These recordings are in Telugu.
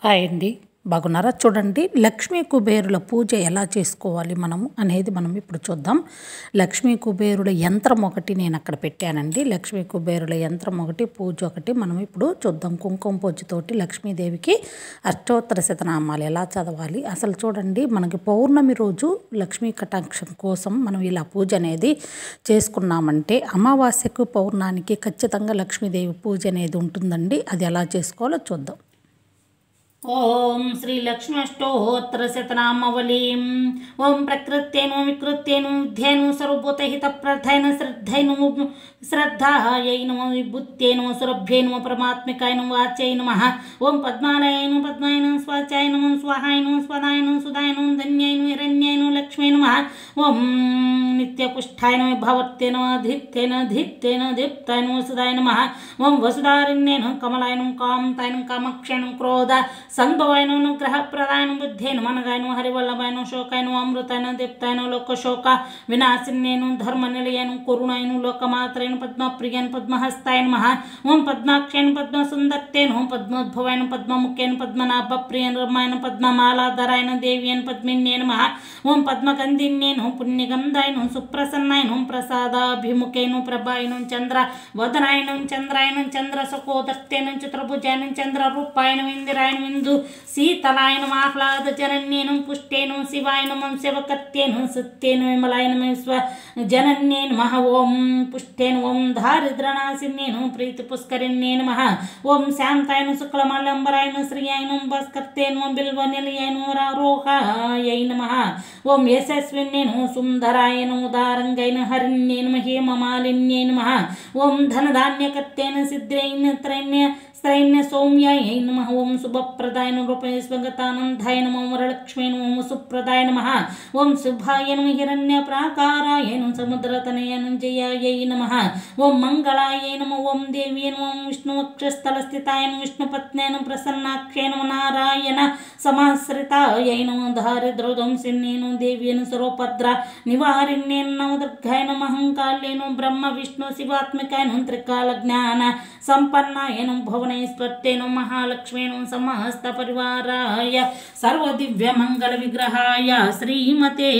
హాయ్ అండి బాగున్నారా చూడండి లక్ష్మీ కుబేరుల పూజ ఎలా చేసుకోవాలి మనము అనేది మనం ఇప్పుడు చూద్దాం లక్ష్మీ కుబేరుల యంత్రం ఒకటి నేను అక్కడ పెట్టానండి లక్ష్మీ కుబేరుల యంత్రం ఒకటి పూజ ఒకటి మనం ఇప్పుడు చూద్దాం కుంకుమ పూజతోటి లక్ష్మీదేవికి అష్టోత్తర శతనామాలు ఎలా చదవాలి అసలు చూడండి మనకి పౌర్ణమి రోజు లక్ష్మీ కటాక్షం కోసం మనం ఇలా పూజ అనేది చేసుకున్నామంటే అమావాస్యకు పౌర్ణానికి ఖచ్చితంగా లక్ష్మీదేవి పూజ అనేది ఉంటుందండి అది ఎలా చేసుకోవాలో చూద్దాం ఓం శ్రీ లక్ష్మీష్టోత్తర శతనామవలీం ఓం ప్రకృత్యేను వికృత్యేను విద్యేను సర్వభూతహిత ప్రథైన శ్రద్ధైను శ్రద్ధాయై నమ విభుత్యై నమ సురభ్యై నమ పరమాత్మికాయ నమ వాచ్యై నమ ఓం పద్మాలయ నమ పద్మాయ నమ స్వాచాయ నమ స్వాహాయ నమ స్వదాయ నమ సుధాయ నమ ధన్యాయ నమ హిరణ్యాయ నమ లక్ష్మీ నమ ఓం నిత్యపుష్టాయ నమ భవత్య నమ ధిత్య నమ ధిత్య నమ దీప్తాయ నమ సుధాయ నమ ఓం వసుధారణ్య నమ కమలాయ నమ కాంతాయ నమ కామక్షయ నమ క్రోధ సంభవాయ నమ గ్రహ ప్రదాయ నమ బుద్ధే నమ అనగాయ నమ హరివల్లభాయ నమ శోకాయ నమ అమృతాయ నమ దీప్తాయ నమ లోక శోక వినాశిన్యే నమ ధర్మ నిలయ నమ కరుణాయ నమ లోకమాత్రయ నమ పద్మప్రియ నమ పద్మహస్తాయ నమ ఓం పద్మాక్షయ నమ పద్మసుందర్తే నమ పద్మోద్భవాయ నమ పద్మముఖ్య నమ పద్మనాభ ప్రియ రమాయ నమ పద్మమాలాధరాయ నమ దేవ్య నమ పద్మిన్యే నమ ఓం పద్మగంధిన్యే నమ పుణ్యగంధాయ నమ సుప్రసన్నాయ నమ ప్రసాదాభిముఖే నమ ప్రభాయ నమ చంద్ర వదనాయ నమ చంద్రాయ నమ చంద్ర సకోదర్తే నమ చతుర్భుజాయ నమ చంద్ర రూపాయ నమ ఇందిరాయ నమ ఇందు శీతలాయ నమ ఆహ్లాద జనన్యే నమ పుష్టే నమ శివాయ నమ శివకత్యే నమ సత్యే నమ విమలాయ నమ స్వ జనన్యే నమ ఓం పుష్టే నమ ఓం దారిద్రనాశిన్యే నమ ప్రీతి పుష్కరిణ్యే నమ ఓం శాంతాయ నమ శుక్లమలంబరాయ నమ శ్రీయాయ నమ భాస్కర్తే నమ బిల్వ నిలయాయ నమ రారోహాయ నమ ఓం యశస్విన్యే నమ సుందరాయ నమ ఉదారంగై నమ హరిణ్యే నమ హేమమాలిన్యే నమ ఓం ధనధాన్యకర్తేన సిద్ధ్రైన త్రైన్య స్త్రైన్య సౌమ్యాయ నమ ఓం శుభప్రదాయ నమ రూపే స్వగతానందాయ నమ వరలక్ష్మీ నమ సుప్రదాయ నమ ఓం శుభాయ నమ హిరణ్య ప్రాకారాయ నమ సముద్రతనయ నమ జయాయ నమ ఓం మంగళాయ నమ ఓం దేవ్య నమ ఓం విష్ణువక్షస్థల స్థితాయ నమ విష్ణుపత్నే నమ ప్రసన్నాక్షయ నమ నారాయణ సమాశ్రితాయ నమ దారిద్రోదంసిన్యే నమ దేవ్య నమ సర్వభద్ర నివారిణ్యే నమ దుర్గాయ నమ అహంకాల్యే నమ బ్రహ్మ విష్ణు శివాత్మికాయ నమ త్రికాల జ్ఞాన సంపన్నాయ నమ భువనేశ్వర్తే నమ మహాలక్ష్మీ నమ సమస్త పరివారాయ సర్వదివ్య మంగళ విగ్రహాయ శ్రీమతే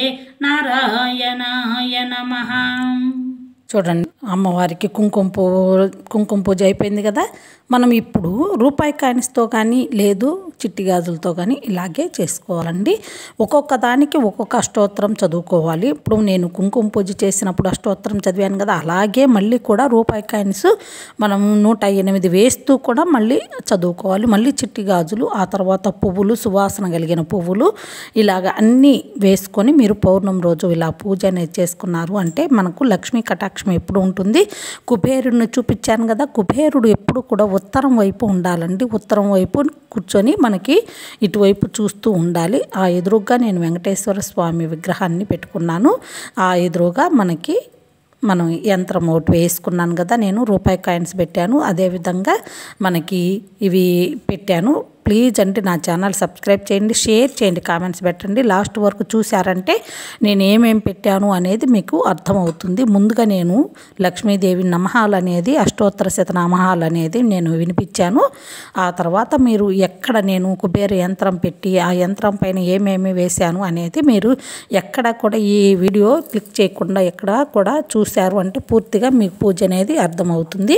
నారాయణాయ నమః చూడండి అమ్మవారికి కుంకుమ పూ కుంకుమ పూజ అయిపోయింది కదా మనం ఇప్పుడు రూపాయి కాయిన్స్తో కానీ లేదు చిట్టి గాజులతో కానీ ఇలాగే చేసుకోవాలండి ఒక్కొక్క దానికి ఒక్కొక్క అష్టోత్తరం చదువుకోవాలి ఇప్పుడు నేను కుంకుమ పూజ చేసినప్పుడు అష్టోత్తరం చదివాను కదా అలాగే మళ్ళీ కూడా రూపాయి కాయిన్స్ మనం నూట ఎనిమిది వేస్తూ కూడా మళ్ళీ చదువుకోవాలి మళ్ళీ చిట్టి గాజులు ఆ తర్వాత పువ్వులు సువాసన కలిగిన పువ్వులు ఇలాగ అన్నీ వేసుకొని మీరు పౌర్ణమి రోజు ఇలా పూజ అనేది చేసుకున్నారు అంటే మనకు లక్ష్మీ కటాక్షం ఎప్పుడు ఉంటుంది కుబేరుడిని చూపించాను కదా కుబేరుడు ఎప్పుడు కూడా ఉత్తరం వైపు ఉండాలండి ఉత్తరం వైపు కూర్చొని మనకి ఇటువైపు చూస్తూ ఉండాలి ఆ ఎదురుగా నేను వెంకటేశ్వర స్వామి విగ్రహాన్ని పెట్టుకున్నాను ఆ ఎదురుగా మనకి మనం యంత్రం ఒకటి వేసుకున్నాను కదా నేను రూపాయి కాయిన్స్ పెట్టాను అదేవిధంగా మనకి ఇవి పెట్టాను ప్లీజ్ అంటే నా ఛానల్ సబ్స్క్రైబ్ చేయండి షేర్ చేయండి కామెంట్స్ పెట్టండి లాస్ట్ వరకు చూసారంటే నేను ఏమేం పెట్టాను అనేది మీకు అర్థమవుతుంది ముందుగా నేను లక్ష్మీదేవి నమహాలు అనేది అష్టోత్తర శతనామహాలు అనేది నేను వినిపించాను ఆ తర్వాత మీరు ఎక్కడ నేను కుబేర యంత్రం పెట్టి ఆ యంత్రం పైన ఏమేమి వేశాను అనేది మీరు ఎక్కడ కూడా ఈ వీడియో క్లిక్ చేయకుండా ఎక్కడ కూడా చూశారు అంటే పూర్తిగా మీకు పూజ అనేది అర్థమవుతుంది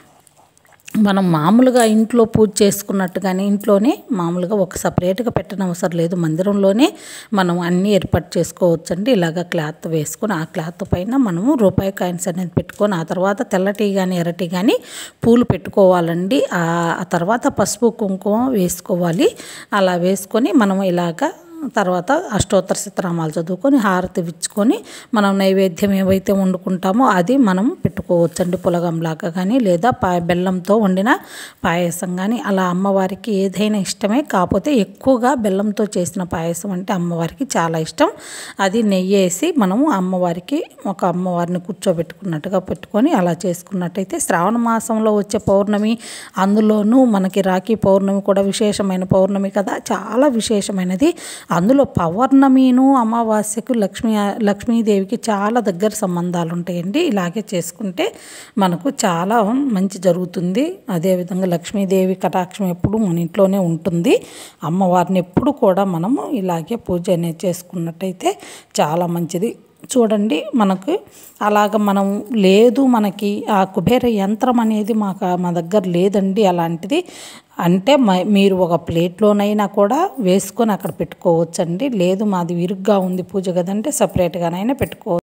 మనం మామూలుగా ఇంట్లో పూజ చేసుకున్నట్టుగానే ఇంట్లోనే మామూలుగా ఒక సపరేట్గా పెట్టిన అవసరం లేదు మందిరంలోనే మనం అన్నీ ఏర్పాటు చేసుకోవచ్చండి ఇలాగ క్లాత్ వేసుకొని ఆ క్లాత్ పైన మనము రూపాయి కాయిన్స్ అనేది పెట్టుకొని ఆ తర్వాత తెల్లటి కానీ ఎర్రటి కానీ పూలు పెట్టుకోవాలండి ఆ తర్వాత పసుపు కుంకుమ వేసుకోవాలి అలా వేసుకొని మనం ఇలాగ తర్వాత అష్టోత్తర శతనామాలు చదువుకొని హారతి ఇచ్చుకొని మనం నైవేద్యం ఏవైతే వండుకుంటామో అది మనం పెట్టుకోవచ్చండి పులగంలాగా కానీ లేదా పా బెల్లంతో వండిన పాయసం కానీ అలా అమ్మవారికి ఏదైనా ఇష్టమే కాకపోతే ఎక్కువగా బెల్లంతో చేసిన పాయసం అంటే అమ్మవారికి చాలా ఇష్టం అది నెయ్యి వేసి మనము అమ్మవారికి ఒక అమ్మవారిని కూర్చోబెట్టుకున్నట్టుగా పెట్టుకొని అలా చేసుకున్నట్టయితే శ్రావణ మాసంలో వచ్చే పౌర్ణమి అందులోనూ మనకి రాఖీ పౌర్ణమి కూడా విశేషమైన పౌర్ణమి కదా చాలా విశేషమైనది అందులో పౌర్ణమిను అమావాస్యకు లక్ష్మీ లక్ష్మీదేవికి చాలా దగ్గర సంబంధాలు ఉంటాయండి ఇలాగే చేసుకుంటే మనకు చాలా మంచి జరుగుతుంది అదేవిధంగా లక్ష్మీదేవి కటాక్షం ఎప్పుడు మన ఇంట్లోనే ఉంటుంది అమ్మవారిని ఎప్పుడు కూడా మనము ఇలాగే పూజ అనేది చేసుకున్నట్టయితే చాలా మంచిది చూడండి మనకు అలాగ మనం లేదు మనకి ఆ కుబేర యంత్రం అనేది మాకు మా దగ్గర లేదండి అలాంటిది అంటే మ- మీరు ఒక ప్లేట్లోనైనా కూడా వేసుకొని అక్కడ పెట్టుకోవచ్చండి లేదు మాది విరుగ్గా ఉంది పూజ గదంటే సపరేట్గానైనా పెట్టుకోవచ్చు